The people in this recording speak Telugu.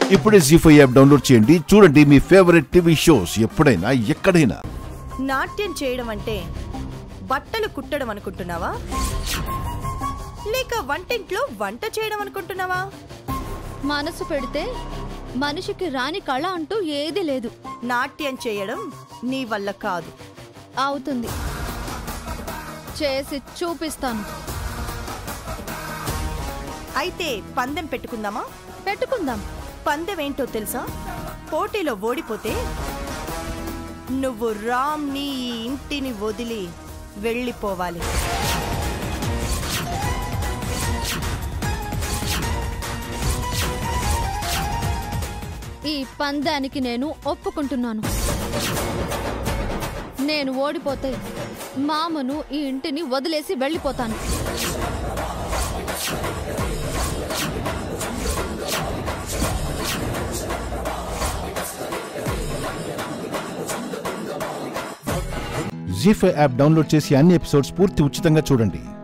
ఇప్పుడే జీ ఫైవ్ యాప్ డౌన్లోడ్ చేయండి చూడండి మీ ఫేవరెట్ టీవీ షోస్ ఎప్పుడైనా ఎక్కడైనా నాట్యం చేయడం అంటే బట్టలు కుట్టడం అనుకుంటున్నావా లేక వంటింట్లో వంట చేయడం అనుకుంటున్నావా మనసు పెడితే మనిషికి రాని కళ అంటూ ఏదీ లేదు నాట్యం చేయడం నీ వల్ల కాదు అవుతుంది చేసి చూపిస్తాను అయితే పందెం పెట్టుకుందామా పెట్టుకుందాం పందెం ఏంటో తెలుసా పోటీలో ఓడిపోతే నువ్వు రామ్ని ఈ ఇంటిని వదిలి వెళ్ళిపోవాలి ఈ పందానికి నేను ఒప్పుకుంటున్నాను నేను ఓడిపోతే మామను ఈ ఇంటిని వదిలేసి వెళ్ళిపోతాను జీ ఫైవ్ యాప్ డౌన్లోడ్ చేసి అన్ని ఎపిసోడ్స్ పూర్తి ఉచితంగా చూడండి